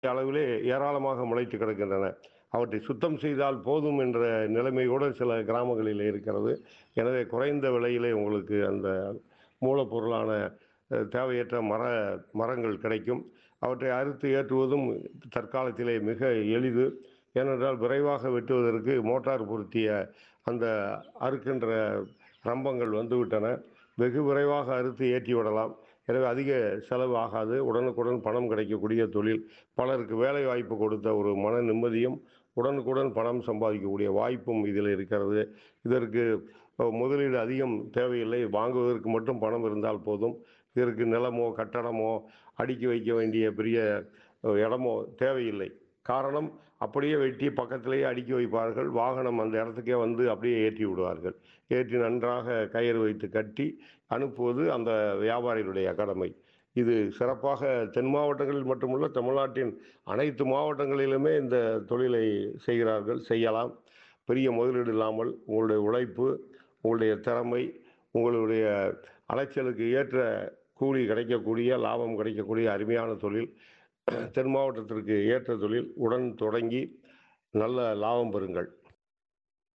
அளவிலே ஏராளமாக முளைத்து கிடக்கின்றன அவற்றை சுத்தம் செய்தால் போதும் என்ற நிலைமையோடு சில கிராமங்களில் இருக்கிறது எனவே குறைந்த விலையிலே உங்களுக்கு அந்த மூலப்பொருளான அஹ், தேவையற்ற மர மரங்கள் கிடைக்கும் அவற்றை அறுத்து ஏற்றுவதும் தற்காலத்திலே மிக எளிது ஏனென்றால் விரைவாக வெட்டுவதற்கு மோட்டார் பொருத்திய அந்த அறுக்கின்ற ரம்பங்கள் வந்துவிட்டன வெகு விரைவாக அறுத்து ஏற்றி விடலாம் எனவே அதிக செலவு ஆகாது உடனுக்குடன் பணம் கிடைக்கக்கூடிய தொழில் பலருக்கு வேலை வாய்ப்பு கொடுத்த ஒரு மன நிம்மதியும் உடனுக்குடன் பணம் சம்பாதிக்கக்கூடிய வாய்ப்பும் இதில் இருக்கிறது இதற்கு அஹ், முதலீடு அதிகம் தேவையில்லை வாங்குவதற்கு மட்டும் பணம் இருந்தால் போதும் இதற்கு நிலமோ கட்டடமோ அடுக்கி வைக்க வேண்டிய பெரிய அஹ், இடமோ தேவையில்லை காரணம் அப்படியே வெட்டி பக்கத்திலேயே அடுக்கி வைப்பார்கள் வாகனம் அந்த இடத்துக்கே வந்து அப்படியே ஏற்றி விடுவார்கள் ஏற்றி நன்றாக கயிறு வைத்து கட்டி அனுப்புவது அந்த வியாபாரிகளுடைய கடமை இது சிறப்பாக தென் மாவட்டங்களில் மட்டுமல்ல தமிழ்நாட்டின் அனைத்து மாவட்டங்களிலுமே இந்த தொழிலை செய்கிறார்கள் செய்யலாம் பெரிய முதலீடு இல்லாமல் உங்களுடைய உழைப்பு உங்களுடைய திறமை உங்களுடைய அலைச்சலுக்கு ஏற்ற கூலி கிடைக்கக்கூடிய லாபம் கிடைக்கக்கூடிய அருமையான தொழில் தென் மாவட்டத்திற்கு ஏற்ற தொழில் உடன் தொடங்கி நல்ல லாபம் பெறுங்கள்